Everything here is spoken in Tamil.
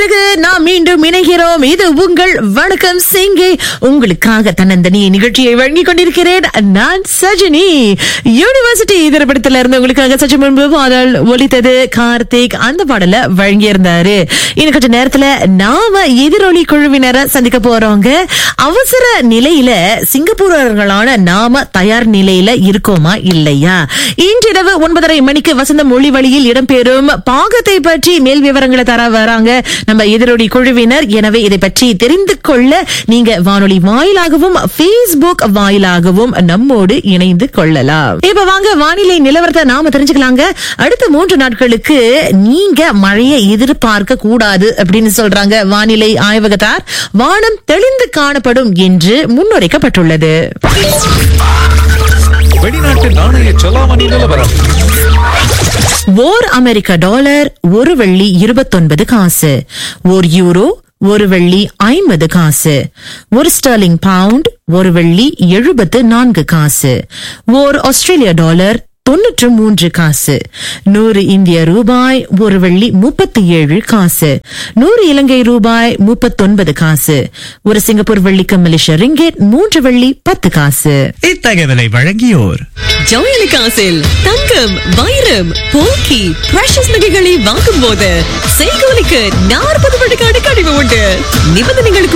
பிறகு நாம் மீண்டும் இணைகிறோம் இது உங்கள் வணக்கம் சிங்கே உங்களுக்காக தன்னந்தனி நிகழ்ச்சியை வழங்கிக் கொண்டிருக்கிறேன் நான் சஜினி யூனிவர்சிட்டி திரைப்படத்துல இருந்து உங்களுக்காக சற்று முன்பு பாடல் ஒலித்தது கார்த்திக் அந்த பாடல வழங்கியிருந்தாரு இன்னும் கொஞ்ச நேரத்துல நாம எதிரொலி குழுவினரை சந்திக்க போறோங்க அவசர நிலையில சிங்கப்பூரர்களான நாம தயார் நிலையில இருக்கோமா இல்லையா இன்றிரவு ஒன்பதரை மணிக்கு வசந்த மொழி வழியில் இடம்பெறும் பாகத்தை பற்றி மேல் விவரங்களை தர வராங்க நம்ம எதிரொலி குழுவினர் எனவே இதை பற்றி தெரிந்து கொள்ள நீங்க வானொலி வாயிலாகவும் Facebook வாயிலாகவும் நம்மோடு இணைந்து கொள்ளலாம் இப்ப வாங்க வானிலை நிலவரத்தை நாம தெரிஞ்சுக்கலாங்க அடுத்த மூன்று நாட்களுக்கு நீங்க மழையை எதிர்பார்க்க கூடாது அப்படின்னு சொல்றாங்க வானிலை ஆய்வகத்தார் வானம் தெளிந்து காணப்படும் என்று முன்னுரைக்கப்பட்டுள்ளது வெளிநாட்டு நாணய செலாவணி நிலவரம் ஓர் அமெரிக்க டாலர் ஒரு வெள்ளி இருபத்தொன்பது காசு ஓர் யூரோ ஒரு வெள்ளி ஐம்பது காசு ஒரு ஸ்டர்லிங் பவுண்ட் ஒரு வெள்ளி எழுபத்து நான்கு காசு ஓர் ஆஸ்திரேலிய டாலர் தொன்னூற்று மூன்று காசு நூறு இந்திய ரூபாய் ஒரு வெள்ளி முப்பத்தி ஏழு காசு நூறு இலங்கை ரூபாய் முப்பத்தொன்பது காசு ஒரு சிங்கப்பூர் வெள்ளிக்கு மலேசிய ரிங்கெட் மூன்று வெள்ளி பத்து காசு இத்தகவலை வழங்கியோர் ஜவுளிக்காசில் தங்கம் வைரம் போக்கி பிரஷஸ் நகைகளை வாங்கும் போது செய்கூலிக்கு நாற்பது விழுக்காடு கழிவு உண்டு நிபந்தனைகளுக்கு